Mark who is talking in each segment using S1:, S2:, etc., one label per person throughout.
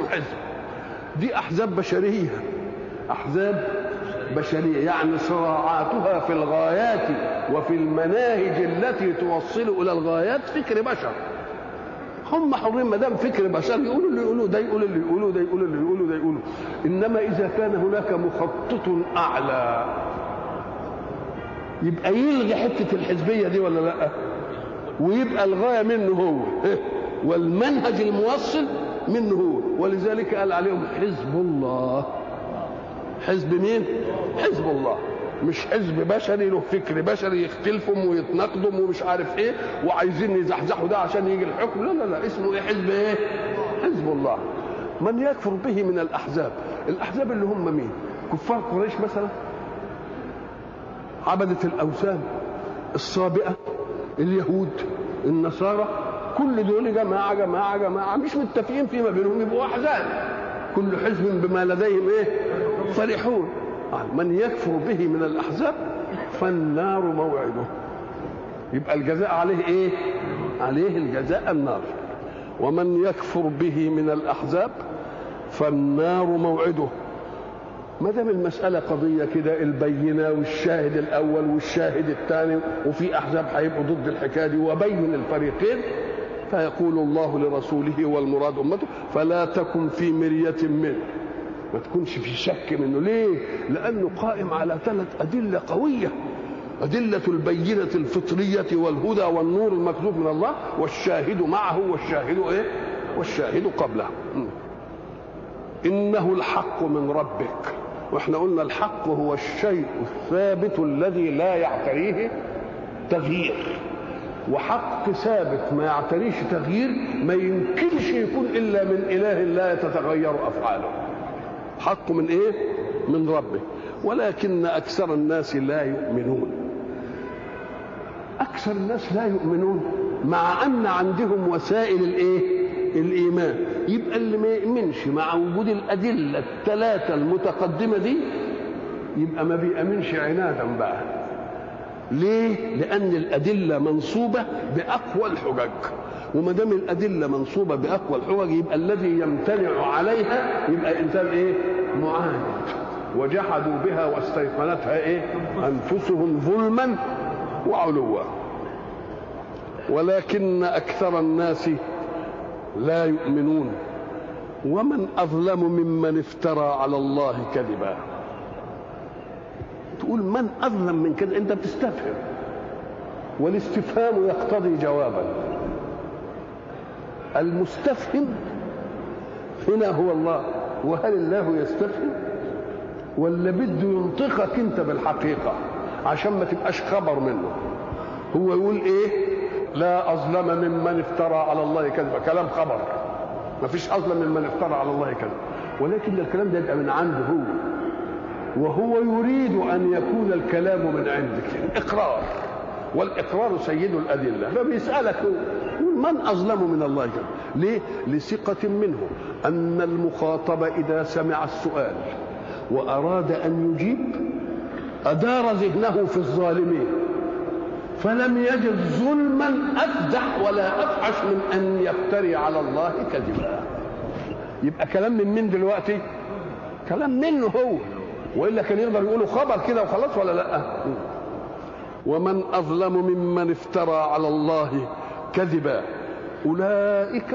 S1: حزب دي احزاب بشريه احزاب بشريه يعني صراعاتها في الغايات وفي المناهج التي توصل الى الغايات فكر بشر هم حرين ما دام فكر بشر يقولوا اللي يقولوا ده يقول اللي يقولوا ده يقول اللي يقولوا ده يقولوا انما اذا كان هناك مخطط اعلى يبقى يلغي حته الحزبيه دي ولا لا ويبقى الغايه منه هو والمنهج الموصل منه هو ولذلك قال عليهم حزب الله حزب مين حزب الله مش حزب بشري له فكر بشري يختلفهم ويتناقضوا ومش عارف ايه وعايزين يزحزحوا ده عشان يجي الحكم لا لا لا اسمه ايه حزب ايه حزب الله من يكفر به من الاحزاب الاحزاب اللي هم مين كفار قريش مثلا عبدة الأوثان الصابئة اليهود النصارى كل دول جماعة جماعة جماعة مش متفقين فيما بينهم يبقوا أحزاب كل حزب بما لديهم إيه فرحون من يكفر به من الأحزاب فالنار موعده يبقى الجزاء عليه إيه عليه الجزاء النار ومن يكفر به من الأحزاب فالنار موعده ما دام المسألة قضية كده البينة والشاهد الأول والشاهد الثاني وفي أحزاب هيبقوا ضد الحكاية دي وبين الفريقين فيقول الله لرسوله والمراد أمته فلا تكن في مرية منه ما تكونش في شك منه ليه؟ لأنه قائم على ثلاث أدلة قوية أدلة البينة الفطرية والهدى والنور المكتوب من الله والشاهد معه والشاهد إيه؟ والشاهد قبله إنه الحق من ربك واحنا قلنا الحق هو الشيء الثابت الذي لا يعتريه تغيير وحق ثابت ما يعتريش تغيير ما يمكنش يكون الا من اله لا تتغير افعاله حق من ايه من ربه ولكن اكثر الناس لا يؤمنون اكثر الناس لا يؤمنون مع ان عندهم وسائل الايه الايمان يبقى اللي ما يؤمنش مع وجود الادله الثلاثه المتقدمه دي يبقى ما بيامنش عنادا بقى ليه لان الادله منصوبه باقوى الحجج وما دام الادله منصوبه باقوى الحجج يبقى الذي يمتنع عليها يبقى انسان ايه معاند وجحدوا بها واستيقنتها ايه انفسهم ظلما وعلوا ولكن اكثر الناس لا يؤمنون ومن اظلم ممن افترى على الله كذبا تقول من اظلم من كده انت بتستفهم والاستفهام يقتضي جوابا المستفهم هنا هو الله وهل الله يستفهم ولا بده ينطقك انت بالحقيقه عشان ما تبقاش خبر منه هو يقول ايه لا أظلم ممن افترى على الله كذبا كلام خبر ما فيش أظلم ممن افترى على الله كذبا ولكن الكلام ده يبقى من عنده هو وهو يريد أن يكون الكلام من عندك إقرار والإقرار سيد الأدلة فبيسألك هو من أظلم من الله كذبا ليه؟ لثقة منه أن المخاطب إذا سمع السؤال وأراد أن يجيب أدار ذهنه في الظالمين فلم يجد ظلما افدح ولا افحش من ان يفتري على الله كذبا يبقى كلام من مين دلوقتي كلام منه هو والا كان يقدر يقولوا خبر كده وخلاص ولا لا ومن اظلم ممن افترى على الله كذبا اولئك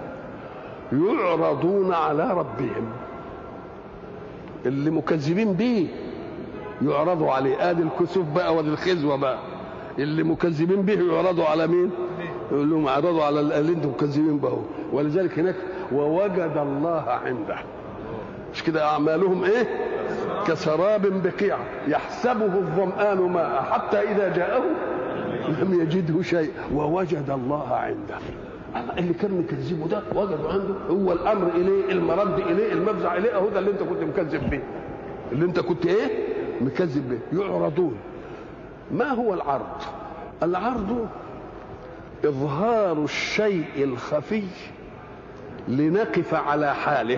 S1: يعرضون على ربهم اللي مكذبين به يعرضوا عليه ادي الكسوف بقى وادي الخزوه بقى اللي مكذبين به يعرضوا على مين؟ يقول لهم اعرضوا على اللي انتم مكذبين به ولذلك هناك ووجد الله عنده مش كده اعمالهم ايه؟ كسراب بقيع يحسبه الظمآن ماء حتى اذا جاءه لم يجده شيء ووجد الله عنده اللي كان مكذبه ده وجده عنده هو الامر اليه المرد اليه المفزع اليه هو ده اللي انت كنت مكذب به اللي انت كنت ايه مكذب به يعرضون ما هو العرض العرض اظهار الشيء الخفي لنقف على حاله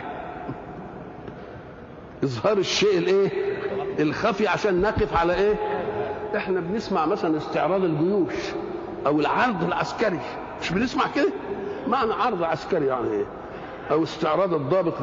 S1: اظهار الشيء الايه الخفي عشان نقف على ايه احنا بنسمع مثلا استعراض الجيوش او العرض العسكري مش بنسمع كده معنى عرض عسكري يعني ايه او استعراض الضابط